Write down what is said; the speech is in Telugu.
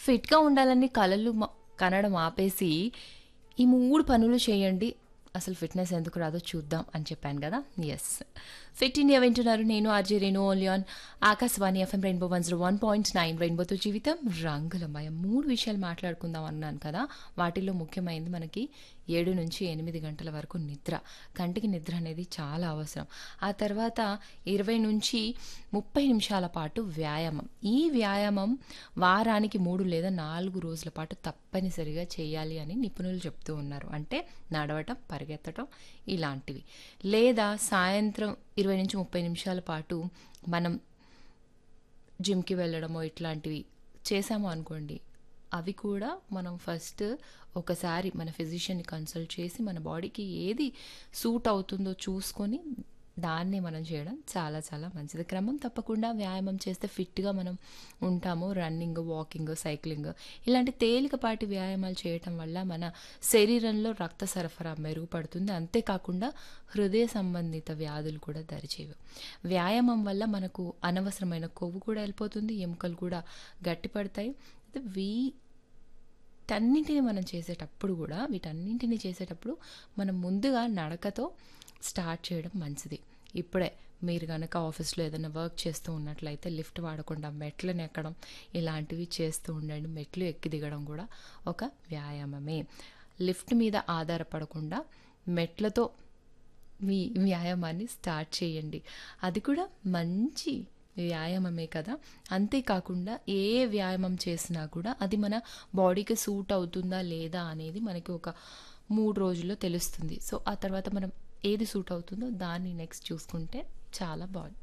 ఫిట్‌గా ఉండాలని కలలు మ కనడం ఆపేసి, ఈ 3 పనులు చేయండి. అసలు ఫిట్‌నెస్ ఎందుకు రాదో చూద్దాం అని చెప్పాను గదా! యెస్. ఫిట్ ఇండియా వింటున్నారు. నేను RJ Renu only on Akashvani FM rainbow 101.9 రెయిన్బోతో జీవితం రంగులమయం. 3 విషయాలు మాట్లాడుకుందాం అన్నాను కదా! వాటిల్లో ముఖ్యమైనది మనకి 7-8 గంటల వరకు నిద్ర. కంటికి నిద్ర అనేది చాలా అవసరం. ఆ తర్వాత 20-30 నిమిషాల పాటు వ్యాయామం. ఈ వ్యాయామం వారానికి 3 లేదా 4 రోజుల పాటు తప్పనిసరిగా చేయాలి అని నిపుణులు చెప్తూ ఉన్నారు. అంటే నడవటం, పరిగెత్తటం ఇలాంటివి. లేదా సాయంత్రం 20-30 నిమిషాల పాటు మనం జిమ్‌కి వెళ్ళడమో ఇట్లాంటివి చేశాము అనుకోండి. అవి కూడా మనం ఫస్ట్ ఒకసారి మన ఫిజిషియన్‌ని కన్సల్ట్ చేసి మన బాడీకి ఏది సూట్ అవుతుందో చూసుకొని దాన్నే మనం చేయడం చాలా చాలా మంచిది. క్రమం తప్పకుండా వ్యాయామం చేస్తే ఫిట్‌గా మనం ఉంటాము. రన్నింగ్, వాకింగ్, సైక్లింగ్ ఇలాంటి తేలికపాటి వ్యాయామాలు చేయటం వల్ల మన శరీరంలో రక్త సరఫరా మెరుగుపడుతుంది. అంతేకాకుండా హృదయ సంబంధిత వ్యాధులు కూడా దరిచేయవు. వ్యాయామం వల్ల మనకు అనవసరమైన కొవ్వు కూడా ఎళ్ళిపోతుంది. ఎముకలు కూడా గట్టిపడతాయి. వీటన్నింటిని మనం చేసేటప్పుడు గూడా వీటన్నింటిని చేసేటప్పుడు మనం ముందుగా నడకతో స్టార్ట్ చేయడం మంచిది. ఇప్పుడే మీరు గనక ఆఫీస్‌లో ఏదైనా వర్క్ చేస్తూ ఉన్నట్లయితే లిఫ్ట్ వాడకుండా మెట్లని ఎక్కడం ఇలాంటివి చేస్తూ ఉండండి. మెట్లు ఎక్కి దిగడం గూడా ఒక వ్యాయామమే. లిఫ్ట్ మీద ఆధారపడకుండా మెట్లతో మీ వ్యాయామాన్ని స్టార్ట్ చేయండి. అది కూడా మంచి వ్యాయామమే కదా! అంతేకాకుండా ఏ వ్యాయామం చేసినా కూడా అది మన బాడీకి సూట్ అవుతుందా లేదా అనేది మనకి ఒక 3 రోజుల్లో తెలుస్తుంది. సో, ఆ తర్వాత మనం ఏది సూట్ అవుతుందో దాన్ని నెక్స్ట్ చూసుకుంటే చాలా బావుం